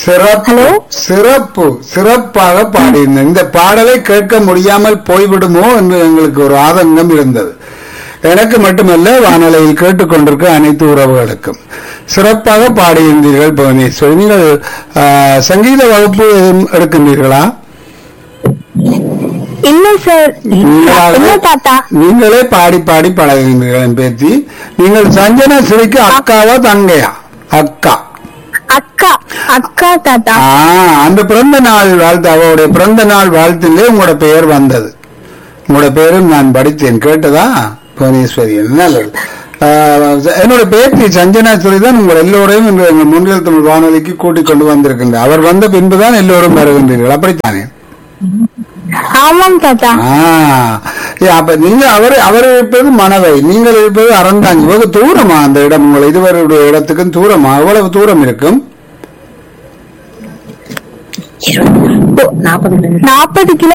சிறப்பு ஹலோ சிறப்பு சிறப்பாக பாடியிருந்தேன் இந்த பாடலை கேட்க முடியாமல் போய்விடுமோ என்று எங்களுக்கு ஒரு ஆதங்கம் இருந்தது எனக்கு மட்டுமல்ல வானொலியில் கேட்டுக்கொண்டிருக்க அனைத்து உறவுகளுக்கும் சிறப்பாக பாடியிருந்தீர்கள் புவனேஸ்வரி நீங்கள் ஆ, சங்கீத வகுப்பு எதுவும் எடுக்கின்றீர்களா இல்ல சார் நீங்களாக- இல்ல தாத்தா நீங்களே பாடி பாடி பழகுகின்றீர்கள் என் பேத்தி நீங்கள் சஞ்சனா சிறிக்கு அக்காவா தங்கையா அக்கா அக்கா அக்கா தாத்தா ஆ அந்த பிறந்த நாள் வாழ்த்து அவருடைய பிறந்த நாள் வாழ்த்திலே உங்களோட பெயர் வந்தது உங்களோட பெயரும் நான் படித்தேன் கேட்டதா புவனேஸ்வரி நல்லது ஆ, என்னோட பேத்தி சஞ்சனாஸ்வரி தான் உங்கள் எல்லோரையும் இன்று எங்கள் முன்னில் தமிழ் வானொலிக்கு கூட்டிக் கொண்டு வந்திருக்கின்றார் அவர் வந்த பின்புதான் எல்லோரும் வருகின்றீர்கள் அப்படித்தானே ஆமாம் தாத்தா ஆ ஏ, அப்ப நீங்க அவர் அவர் இருப்பது மணவை நீங்கள் இருப்பது அறந்தாங்கி வெகு தூரமா அந்த இடம் உங்கள் இருவருடைய இடத்துக்கும் தூரமா எவ்வளவு தூரம் இருக்கும் நாற்பது கிலோ